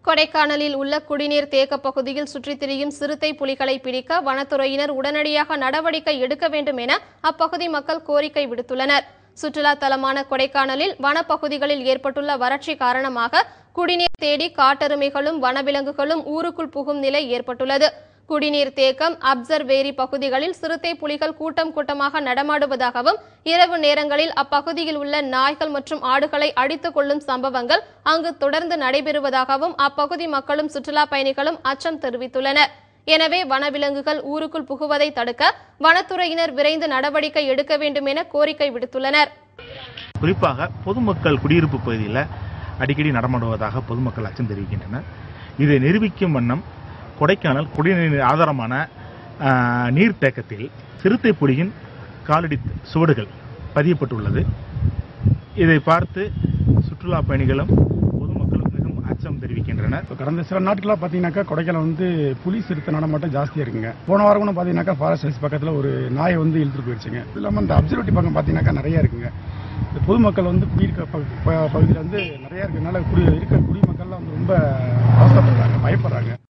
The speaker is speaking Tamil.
கொடைக்கானலில் உள்ள குடிநீர் தேக்க பகுதியில் சுற்றித் திரியும் சிறுத்தை புலிகளை பிடிக்க வனத்துறையினர் உடனடியாக நடவடிக்கை எடுக்க வேண்டும் என அப்பகுதி மக்கள் கோரிக்கை விடுத்துள்ளனர் சுற்றுலா தலமான கொடைக்கானலில் வனப்பகுதிகளில் ஏற்பட்டுள்ள வறட்சி காரணமாக குடிநீர் தேடி காட்டெருமைகளும் வனவிலங்குகளும் ஊருக்குள் புகும் நிலை ஏற்பட்டுள்ளது குடிநீர் தேக்கம் அப்சர்வேரி பகுதிகளில் சிறுத்தை புலிகள் கூட்டம் கூட்டமாக நடமாடுவதாகவும் இரவு நேரங்களில் அப்பகுதியில் உள்ள நாய்கள் மற்றும் ஆடுகளை அடித்துக் கொள்ளும் சம்பவங்கள் அங்கு தொடர்ந்து நடைபெறுவதாகவும் அப்பகுதி மக்களும் சுற்றுலா பயணிகளும் அச்சம் தெரிவித்துள்ளனர் எனவே வனவிலங்குகள் ஊருக்குள் புகுவதை தடுக்க வனத்துறையினர் விரைந்து நடவடிக்கை எடுக்க வேண்டும் என கோரிக்கை விடுத்துள்ளனர் குறிப்பாக பொதுமக்கள் குடியிருப்பு பகுதியில் அடிக்கடி நடமாடுவதாக பொதுமக்கள் அச்சம் தெரிவிக்கின்றனர் இதை நிரூபிக்கும் வண்ணம் கொடைக்கானல் குடிநீர் ஆதாரமான ஆஹ், நீர்த்தேக்கத்தில் சிறுத்தை புலியின் காலடி சுவடுகள் பதியப்பட்டுள்ளது இதை பார்த்து சுற்றுலா பயணிகளும் பொதுமக்களும் மிகவும் அச்சம் தெரிவிக்கின்றனர் இப்போ கடந்த சில நாட்களாக பார்த்தீங்கன்னாக்கா கொடைக்கானல் வந்து புலி சிறுத்தை நடமாட்டம் ஜாஸ்தியாக இருக்குங்க போன வாரம் கூட பார்த்தீங்கன்னாக்கா ஃபாரஸ்ட் ஹவுஸ் பக்கத்தில் ஒரு நாயை வந்து இழுத்துட்டு போயிடுச்சுங்க இது இல்லாமல் இந்த அப்சர்வேட்டி பக்கம் பார்த்தீங்கன்னாக்கா நிறைய இருக்குங்க இந்த பொதுமக்கள் வந்து குடியிருக்க ப- ப- பகுதியில் வந்து நிறைய இருக்கனால குடி இருக்க குடிமக்கள்லாம் வந்து ரொம்ப அவசரப்படுறாங்க பயப்படுறாங்க